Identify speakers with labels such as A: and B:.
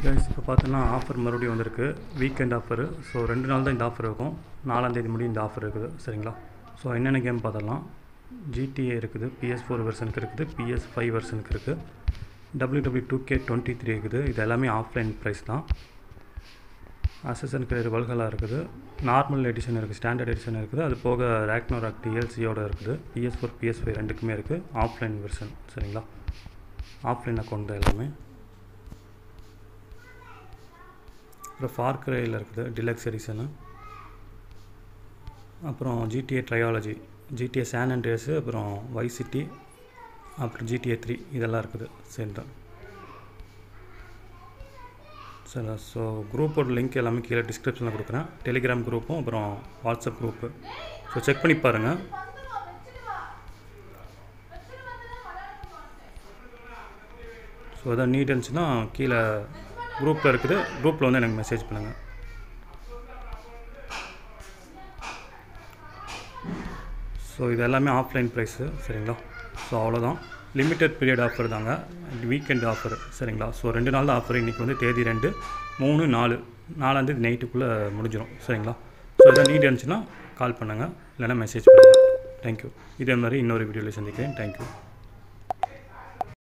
A: guys இப்போ பார்த்தோன்னா offer மறுபடியும் வந்திருக்கு வீக்கெண்ட் ஆஃபரு ஸோ ரெண்டு நாள் தான் இந்த ஆஃபர் இருக்கும் நாலாந்தேதி முடியும் இந்த ஆஃபர் இருக்குது சரிங்களா ஸோ என்னென்ன கேம் பார்த்தலாம் ஜிடிஏ இருக்குது பிஎஸ் ஃபோர் வெர்ஷனுக்கு இருக்குது பிஎஸ் ஃபைவ் வெர்ஷனுக்கு இருக்குது W W two K twenty three இருக்குது இது எல்லாமே ஆஃப்லைன் ப்ரைஸ் தான் அசசன் கிரேர் வல்கலா இருக்குது நார்மல் எடிஷன் இருக்குது ஸ்டாண்டர்ட் எடிஷன் இருக்குது அது போக ரேக்னோராக் டிஎல்சியோட இருக்குது பிஎஸ் ஃபோர் பிஎஸ் ஃபைவ் ரெண்டுக்குமே இருக்குது ஆஃப்லைன் வெர்ஷன் சரிங்களா ஆஃப்லைன் அக்கௌண்ட் தான் எல்லாமே அப்புறம் ஃபார்க்ரேயில் இருக்குது டிலக்ஸ் எடிஷனு அப்புறம் GTA trilogy GTA San Andreas அப்புறம் வை சிட்டி அப்புறம் ஜிடிஏ த்ரீ இதெல்லாம் இருக்குது சேர்ந்து சரி ஸோ குரூப்போட லிங்க் எல்லாமே கீழே டிஸ்கிரிப்ஷனில் கொடுக்குறேன் டெலிகிராம் குரூப்பும் அப்புறம் வாட்ஸ்அப் குரூப்பு ஸோ செக் பண்ணி பாருங்கள் ஸோ எதாவது நீட் இருந்துச்சுன்னா கீழே குரூப்பில் இருக்குது குரூப்பில் வந்து எனக்கு மெசேஜ் பண்ணுங்கள் ஸோ இது எல்லாமே ஆஃப்லைன் ப்ரைஸு சரிங்களா ஸோ அவ்வளோதான் லிமிட்டட் பீரியட் ஆஃபர் தாங்க வீக்கெண்ட் ஆஃபர் சரிங்களா ஸோ ரெண்டு நாள் தான் ஆஃபர் இன்றைக்கி வந்து தேதி ரெண்டு மூணு நாலு நாலாந்தேதி நைட்டுக்குள்ளே முடிஞ்சிடும் சரிங்களா ஸோ எதாவது நீட் இருந்துச்சுன்னா கால் பண்ணுங்கள் இல்லைன்னா மெசேஜ் பண்ணுங்கள் தேங்க்யூ இதே மாதிரி இன்னொரு வீடியோவில் சந்திக்கிறேன் தேங்க்யூ